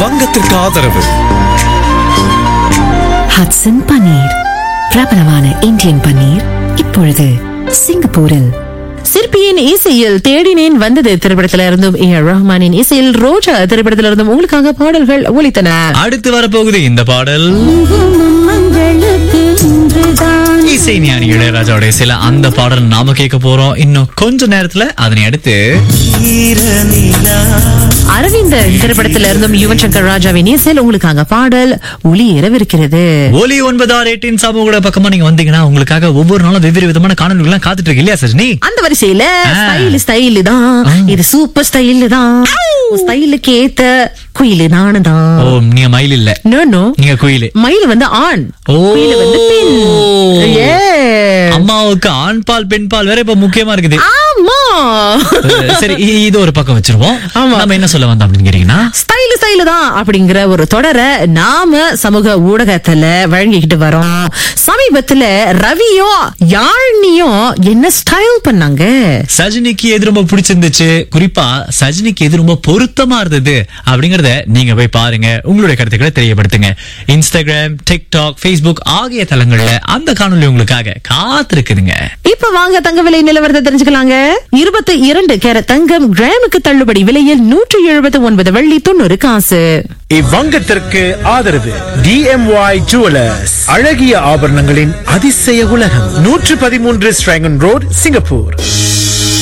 இவ்வங்கத்திற்கு ஆதரவு ஹட்சன் பன்னீர் பிரபலமான இந்தியன் பன்னீர் இப்பொழுது சிங்கப்பூரில் சிற்பியின் இசையில் தேடினேன் வந்தது திரைப்படத்தில இருந்தும் ஏ ஆர் ரஹ்மானின் இசையில் ரோஜா திரைப்படத்தில இருந்தும் உங்களுக்காக பாடல்கள் ஒலித்தன அடுத்து வரப்போகுது இந்த பாடல் இசை ஞானி இளையராஜாவோட இசையில அந்த பாடல் நாம கேட்க போறோம் இன்னும் கொஞ்ச நேரத்துல அதனை அடுத்து அரவிந்த திரைப்படத்தில இருந்தும் யுவன் சங்கர் ராஜாவின் இசையில் உங்களுக்காக பாடல் ஒளி இரவிருக்கிறது ஒலி ஒன்பதாறு எட்டின் சமூக பக்கமா நீங்க வந்தீங்கன்னா உங்களுக்காக ஒவ்வொரு நாளும் வெவ்வேறு விதமான காணொலிகள் எல்லாம் காத்துட்டு இருக்கு இல்லையா சஜினி அந்த வரிசையில ஆ. ஸ்டைல் ஸ்டைல் தான் இது சூப்பர் ஸ்டைல் தான் ஸ்டைலுக்கு ஏத்த குயிலு நானு ஓ தான் நீங்க மயில் இல்ல நோ நோ நீங்க குயிலு மயில் வந்து ஆண் ஓ குயில் வந்து பெண் Yeah. அம்மாவுக்கு ஆண் பால் பெண் பால் வேற இப்ப முக்கியமா இருக்குது ஆமா சரி இ- இது ஒரு பக்கம் வச்சிருவோம் ஆமா. நம்ம என்ன சொல்ல வந்தோம் அப்படின்னு கேட்டீங்கன்னா ஸ்டைல் ஸ்டைல் தான் அப்படிங்கிற ஒரு தொடரை நாம சமூக ஊடகத்துல வழங்கிக்கிட்டு வரோம் சமீபத்துல ரவியும் யாழ்னியும் என்ன ஸ்டைல் பண்ணாங்க சஜினிக்கு எது ரொம்ப பிடிச்சிருந்துச்சு குறிப்பா சஜினிக்கு எது ரொம்ப பொருத்தமா இருந்தது அப்படிங்கறத நீங்க போய் பாருங்க உங்களுடைய கருத்துக்களை தெரியப்படுத்துங்க இன்ஸ்டாகிராம் டிக்டாக் Facebook ஆகிய தளங்கள்ல அந்த காணொளி உங்களுக்காக காத்திருக்குதுங்க இப்ப வாங்க தங்க விலை நிலவரத்தை தெரிஞ்சுக்கலாங்க இருபத்தி இரண்டு கேரட் தங்கம் கிராமுக்கு தள்ளுபடி விலையில் நூற்றி எழுபத்தி ஒன்பது வெள்ளி தொண்ணூறு காசு இவ்வங்கத்திற்கு ஆதரவு டிஎம்ஒய் ஜுவலர்ஸ் அழகிய ஆபரணங்களின் அதிசய உலகம் நூற்று பதிமூன்று ஸ்ட்ராங்கன் ரோட் சிங்கப்பூர்